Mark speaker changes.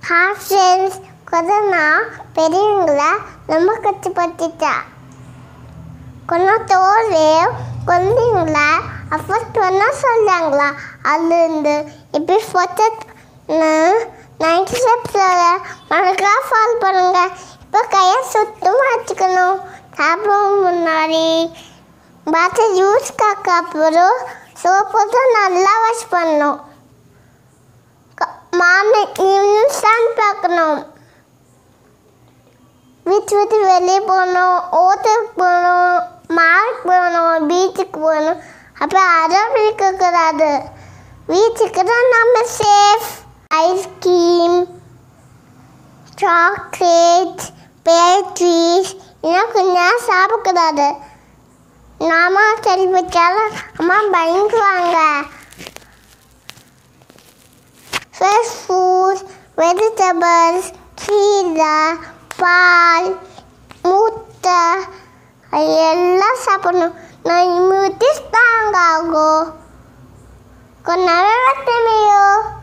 Speaker 1: hi friends corona பெரியவங்கள ரொம்ப கஷ்டப்பட்டுச்சா கொரோனாத்தோடு குழந்தைங்கள அஃபெக்ட் பண்ண சொல்கிறாங்களா அதுலேருந்து எப்படி ஃபோட்டோ நைன்டி ஸ்டெப்ஸில் மறக்காம ஃபாலோ பண்ணுங்க இப்போ கையை சுத்தமாக வச்சுக்கணும் சாப்பிடும் முன்னாடி பாத்திரம் யூஸ் காக்க அப்புறம் சோப்பு நல்லா வாஷ் பண்ணணும் மார்னிங் ஈவினிங் சன் பார்க்கணும் வீட்டு விட்டு வெளியே போகணும் ஓட்டுக்கு போகணும் மாலுக்கு போகணும் பீச்சுக்கு போகணும் அப்போ அடம் இருக்கக்கூடாது வீட்டுக்கு தான் நம்ம சேஃப் ஐஸ்கிரீம் சாக்லேட் பேட்ரிஸ் இன்னும் கொஞ்சம் சாப்பிடக்கூடாது நாம சரி வச்சாலும் அம்மா பயந்துவாங்க ஃப்ரெஷ் ஃப்ரூட்ஸ் வெஜிடபிள்ஸ் கீரை பால் முட்டை அது எல்லாம் சாப்பிடணும் நான் இம்யூனிட்டி ஸ்ட்ராங் ஆகும் கொஞ்ச நேரம் தெரியும்